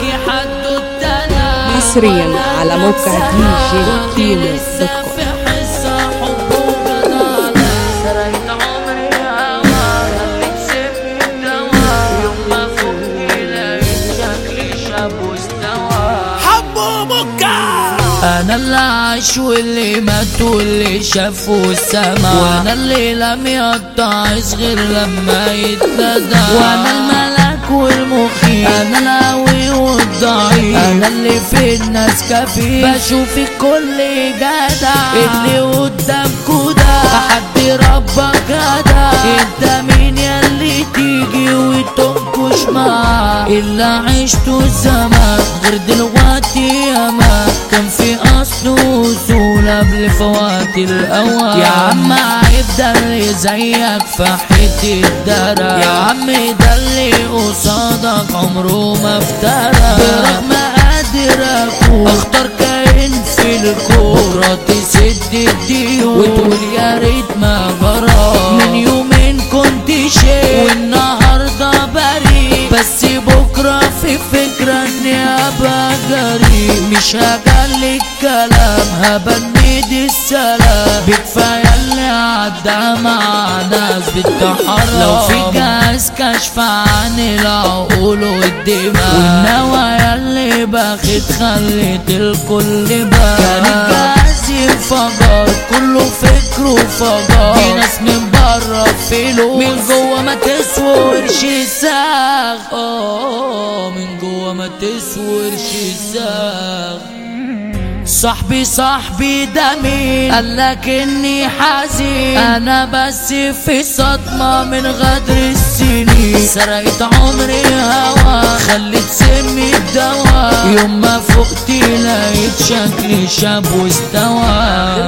هحكي حدوتة أنا حصرياً على موقع دي جي كيمو دوت كوم. في حصة حب وجدعنة سرقت عمري هوا خليك سيبني الدوا يوم ما فوقني لقيت شكلي شاب واستوى حبو بكا انا اللي عاش واللي مات واللي شافه السما وانا اللي لم يتعظ غير لما يتندى وانا الملك والمخيف انا القوي والضعيف انا اللي في الناس كفيف بشوف الكل جدع اللي قدامكوا ده حد ربك جدع انت مين ياللي تيجي وتنكش معاه اللي عشته زمان غير دلوقتي ياما كان في اصل وصول قبل فوات الاوان يا عم عيب ده اللي زيك في حته الدرع يا عم ده اللي قصادك عمره ما افترى برغم قادر اكون اختار كائن في الكون بكره تسد الديون وتقول يا ريت ما جرى من يومين كنت شيء والنهارده بريء بس بكره في فكره اني ابقى جريء مش هجلي الكلام هبند السلام بكفايه اللي عدى مع ناس بتحرم لو في جهاز كشف عن العقول والدماء والنوايا اللي باخد خلت الكل بقى كان الجهاز انفجر كله فكر وفجر في ناس من بره فلوس من جوه ما تسورش ساغ اه من جوه ما تسورش ساغ صاحبي صاحبي ده مين قالك اني حزين انا بس في صدمة من غدر السنين سرقت عمري هوا خلت سمي الدواء يوم ما فقت لقيت شكلي شاب واستوى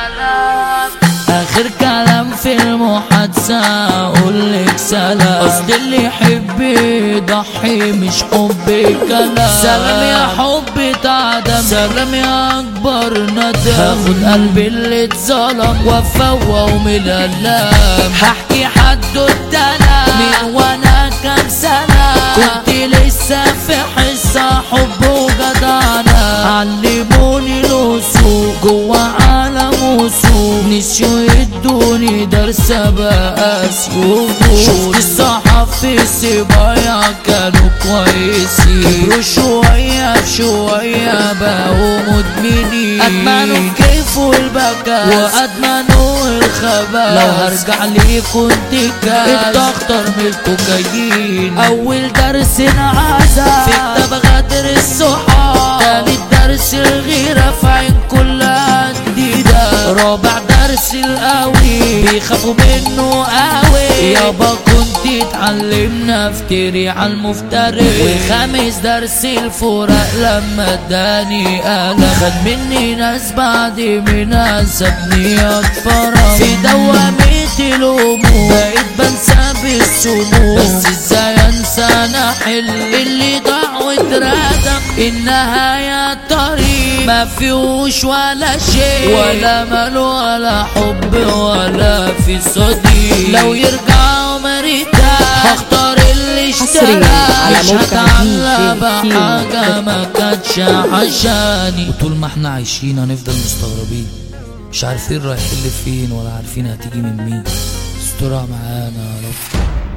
اخر كلام في المحادثة اقول لك سلام قصد اللي يحب يضحي مش حب كلام سلام يا حب تعدم سلام يا اكبر ندم هاخد قلبي اللي اتظلم وافوق من الالام هحكي حدوتة انا من وانا كام سنة كنت لسه في حصة حب وجدعنة علموني الوصول جوا عالم وصول نسيوا يدوني درس بقى سيوف شفت الصحف في السبايا كانوا كويسين كبروا شوية بشوية بقوا مدمنين أدمنوا كيف والبكاء وأدمنوا الخباث لو هرجع لي كنت كاس اختار من الكوكايين أول درس انعزل في كتاب غدر الصحاب تالت درس الغيرة في عين كل جديدة رابع درس القوي بيخافوا منه قوي يابا كنت اتعلمنا افتري على المفتري وخامس درس الفراق لما اداني انا خد مني ناس بعد من سابني اتفرج في دوامة الهموم بقيت بنسى بالسموم بس ازاي انسى انا حل اللي ضاع واتردم النهاية طريق ما فيهوش ولا شيء ولا مال ولا حب ولا في صديق لو يرجع عمري تاني هختار اللي حصرياً اشترى على مش موقع هتعلق DJ كيمو بحاجة ما كانتش عشاني وطول ما احنا عايشين هنفضل مستغربين مش عارفين رايحين لفين ولا عارفين هتيجي من مين استرها معانا يا رب